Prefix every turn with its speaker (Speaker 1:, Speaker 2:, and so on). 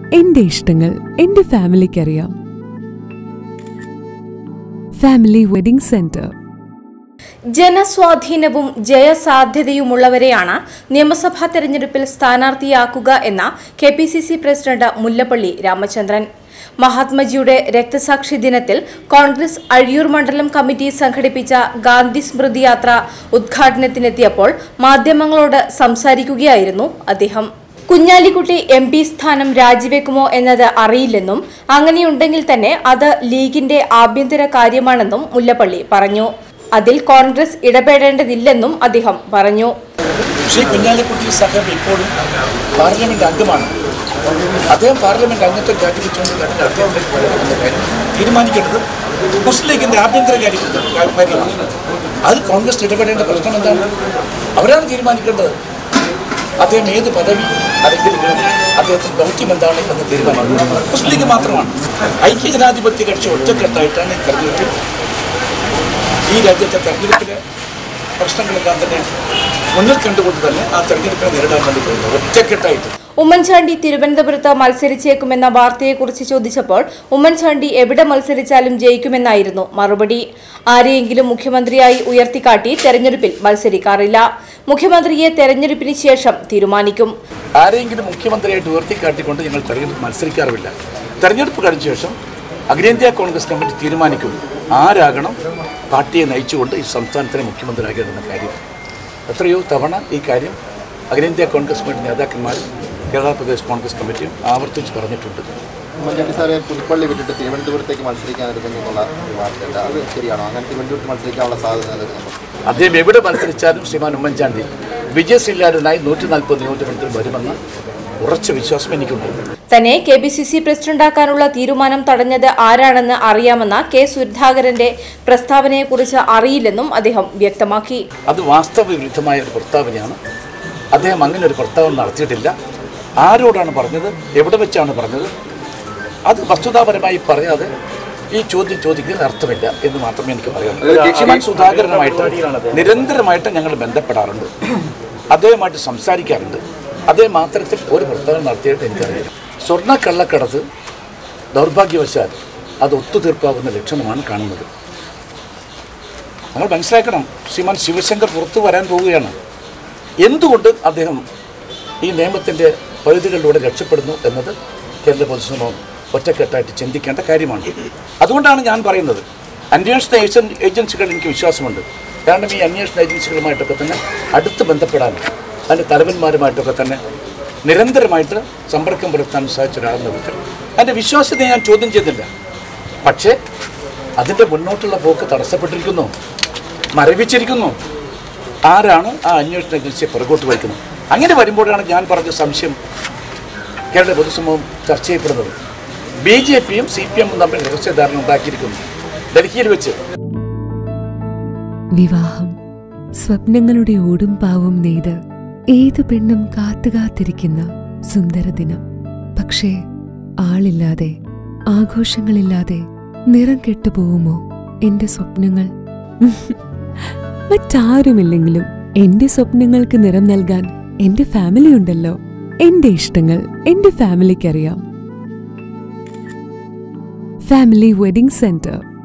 Speaker 1: എന്റെ ഇഷ്ടങ്ങൾ എന്റെ ഫാമിലിക്കറിയാം ഫാമിലി വെഡിംഗ് സെന്റർ
Speaker 2: ജനസ്വാധീനവും ജയസാധ്യതയുമുള്ളവരെയാണ് നിയമസഭാ തെരഞ്ഞെടുപ്പിൽ സ്ഥാനാർത്ഥിയാക്കുക എന്ന K P C C president Mullappally Ramachandran മഹാത്മജിയുടെ രക്തസാക്ഷി ദിനത്തിൽ കോൺഗ്രസ് അഴിയൂർ മണ്ഡലം കമ്മിറ്റി സംഘടിപ്പിച്ച ഗാന്ധി സ്മൃതി യാത്ര ഉദ്ഘാടനത്തിനെത്തിയപ്പോൾ മാധ്യമങ്ങളോട് സംസാരിക്കുകയായിരുന്നു അദ്ദേഹം കുഞ്ഞാലിക്കുട്ടി എം പി സ്ഥാനം രാജിവെക്കുമോ എന്നത് അറിയില്ലെന്നും അങ്ങനെയുണ്ടെങ്കിൽ തന്നെ അത് ലീഗിന്റെ ആഭ്യന്തര കാര്യമാണെന്നും മുല്ലപ്പള്ളി പറഞ്ഞു അതിൽ കോൺഗ്രസ് ഇടപെടേണ്ടതില്ലെന്നും അദ്ദേഹം പറഞ്ഞു
Speaker 3: ശ്രീ കുഞ്ഞാലിക്കുട്ടി സാഹിബ് ഇപ്പോഴും പാർലമെന്റ് അംഗമാണ് അദ്ദേഹം പാർലമെന്റ് അംഗത്തെ രാജിവെച്ചുകൊണ്ട് കഴിഞ്ഞ അദ്ദേഹത്തിലേക്ക് വരണമെന്ന കാര്യം തീരുമാനിക്കേണ്ടത് മുസ്ലിം ലീഗിന്റെ ആഭ്യന്തര കാര്യം കാര്യമാണ് അത് കോൺഗ്രസ് ഇടപെടേണ്ട പ്രശ്നം എന്താണ് അവരാണ് തീരുമാനിക്കേണ്ടത് അദ്ദേഹം ഏത് പദവി അല്ലെങ്കിൽ അദ്ദേഹത്തിന്റെ ദൗത്യം എന്താണ് എന്ന് തീരുമാനിക്കുന്നത് മുസ്ലിം ലീഗ് മാത്രമാണ് ഐക്യ ജനാധിപത്യ കക്ഷി ഒറ്റക്കെട്ടായിട്ടാണ് ഈ തെരഞ്ഞെടുപ്പിൽ ഈ രാജ്യത്തെ തെരഞ്ഞെടുപ്പിലെ പ്രശ്നങ്ങളെല്ലാം തന്നെ മുന്നിൽ കണ്ടുകൊണ്ട് തന്നെ ആ തെരഞ്ഞെടുപ്പിനെ നേരിടാൻ വേണ്ടി പോകുന്നത് ഒറ്റക്കെട്ടായിട്ട്
Speaker 2: ഉമ്മൻചാണ്ടി തിരുവനന്തപുരത്ത് മത്സരിച്ചേക്കുമെന്ന വാർത്തയെക്കുറിച്ച് ചോദിച്ചപ്പോൾ ഉമ്മൻചാണ്ടി എവിടെ മത്സരിച്ചാലും ജയിക്കുമെന്നായിരുന്നു മറുപടി ആരെയെങ്കിലും മുഖ്യമന്ത്രിയായി ഉയർത്തിക്കാട്ടി തെരഞ്ഞെടുപ്പിൽ മത്സരിക്കാറില്ല മുഖ്യമന്ത്രിയെ തെരഞ്ഞെടുപ്പിന് ശേഷം തീരുമാനിക്കും
Speaker 3: ആരെങ്കിലും മുഖ്യമന്ത്രിയായിട്ട് ഉയർത്തിക്കാട്ടിക്കൊണ്ട് ഞങ്ങൾ തെരഞ്ഞെടുപ്പ് മത്സരിക്കാറുമില്ല തെരഞ്ഞെടുപ്പ് കഴിഞ്ഞ ശേഷം അഖിലേന്ത്യാ കോൺഗ്രസ് കമ്മിറ്റി തീരുമാനിക്കും ആരാകണം പാർട്ടിയെ നയിച്ചുകൊണ്ട് ഈ സംസ്ഥാനത്തിനെ മുഖ്യമന്ത്രിയാകേണ്ടെന്ന കാര്യം എത്രയോ തവണ ഈ കാര്യം അഖിലേന്ത്യാ കോൺഗ്രസ് കമ്മിറ്റി നേതാക്കന്മാരും കേരള പ്രദേശ് കോൺഗ്രസ് കമ്മിറ്റിയും ആവർത്തിച്ച് പറഞ്ഞിട്ടുണ്ട്
Speaker 4: ഉമ്മൻചാണ്ടി സാറെ പുതുപ്പള്ളി വിട്ടിട്ട് തിരുവനന്തപുരത്തേക്ക് മത്സരിക്കാൻ എടുക്കുന്നുള്ള ഒരു വാർത്തയുണ്ട് അത് ശരിയാണോ അങ്ങനെ തിരുവനന്തപുരത്ത് മത്സരിക്കാനുള്ള സാധ്യത നിലനിൽക്കുന്നു
Speaker 3: അദ്ദേഹം എവിടെ മത്സരിച്ചാലും ശ്രീമാൻ ഉമ്മൻചാണ്ടി വിജയശ്രീലാരനായി നൂറ്റി നാൽപ്പത് നിയോജകമണ്ഡലത്തിൽ വരുമെന്ന ഉറച്ച വിശ്വാസം എനിക്കുണ്ട്
Speaker 2: തന്നെ കെ പി സി സി പ്രസിഡന്റാക്കാനുള്ള തീരുമാനം തടഞ്ഞത് ആരാണെന്ന് അറിയാമെന്ന കെ സുധാകരന്റെ പ്രസ്താവനയെക്കുറിച്ച് അറിയില്ലെന്നും അദ്ദേഹം വ്യക്തമാക്കി
Speaker 3: അത് വാസ്തവ വിരുദ്ധമായ ഒരു പ്രസ്താവനയാണ് അദ്ദേഹം അങ്ങനെ ഒരു പ്രസ്താവന നടത്തിയിട്ടില്ല ആരോടാണ് പറഞ്ഞത് എവിടെ വെച്ചാണ് പറഞ്ഞത് അത് വസ്തുതാപരമായി പറയാതെ ഈ ചോദ്യം ചോദിക്കുന്നതിന് അർത്ഥമില്ല എന്ന് മാത്രമേ എനിക്ക് പറയാനുള്ളൂ ശ്രീമാൻ സുധാകരനുമായിട്ട് നിരന്തരമായിട്ട് ഞങ്ങൾ ബന്ധപ്പെടാറുണ്ട് അദ്ദേഹമായിട്ട് സംസാരിക്കാറുണ്ട് അദ്ദേഹം മാത്രത്തിൽ ഒരു പ്രസ്താവന നടത്തിയിട്ട് എനിക്കറിയില്ല സ്വർണ്ണ കള്ളക്കടത്ത് ദൗർഭാഗ്യവശാൽ അത് ഒത്തുതീർപ്പാവുന്ന ലക്ഷണമാണ് കാണുന്നത് നമ്മൾ മനസ്സിലാക്കണം ശ്രീമാൻ ശിവശങ്കർ പുറത്തു വരാൻ പോവുകയാണ് എന്തുകൊണ്ട് അദ്ദേഹം ഈ നിയമത്തിൻ്റെ പരിധികളിലൂടെ രക്ഷപ്പെടുന്നു എന്നത് കേരള പൊതുസമൂഹം ഒറ്റക്കെട്ടായിട്ട് ചിന്തിക്കേണ്ട കാര്യമാണ് അതുകൊണ്ടാണ് ഞാൻ പറയുന്നത് അന്വേഷണ ഏജൻ ഏജൻസികൾ എനിക്ക് വിശ്വാസമുണ്ട് കാരണം ഈ അന്വേഷണ ഏജൻസികളുമായിട്ടൊക്കെ തന്നെ അടുത്ത് ബന്ധപ്പെടാനും അതിൻ്റെ തലവന്മാരുമായിട്ടൊക്കെ തന്നെ നിരന്തരമായിട്ട് സമ്പർക്കം പുലർത്താൻ സാധിച്ച ഒരാളെന്ന വിധത്തിൽ അതിൻ്റെ വിശ്വാസ്യത ഞാൻ ചോദ്യം ചെയ്യുന്നില്ല പക്ഷേ അതിൻ്റെ മുന്നോട്ടുള്ള പോക്ക് തടസ്സപ്പെട്ടിരിക്കുന്നു മരവിച്ചിരിക്കുന്നു ആരാണ് ആ അന്വേഷണ ഏജൻസിയെ പുറകോട്ട് വലിക്കുന്നത് അങ്ങനെ വരുമ്പോഴാണ് ഞാൻ പറഞ്ഞ സംശയം കേരള പൊതുസമൂഹം ചർച്ച ചെയ്യപ്പെടുന്നത് ബി ജെ പിയും സി പി എമ്മും തമ്മിൽ രഹസ്യധാരണ ഉണ്ടാക്കിയിരിക്കുന്നു ഡൽഹിയിൽ വെച്ച്
Speaker 1: വിവാഹം സ്വപ്നങ്ങളുടെ ഓടും പാവും നെയ്ത് ഏതു പെണ്ണും കാത്തുകാത്തിരിക്കുന്ന സുന്ദര ദിനം പക്ഷേ ആളില്ലാതെ ആഘോഷങ്ങളില്ലാതെ നിറം കെട്ടുപോകുമോ എന്റെ സ്വപ്നങ്ങൾ മറ്റാരുമില്ലെങ്കിലും എന്റെ സ്വപ്നങ്ങൾക്ക് നിറം നൽകാൻ എന്റെ ഫാമിലി ഉണ്ടല്ലോ എന്റെ ഇഷ്ടങ്ങൾ എന്റെ ഫാമിലിക്കറിയാം ഫാമിലി വെഡിംഗ് സെന്റർ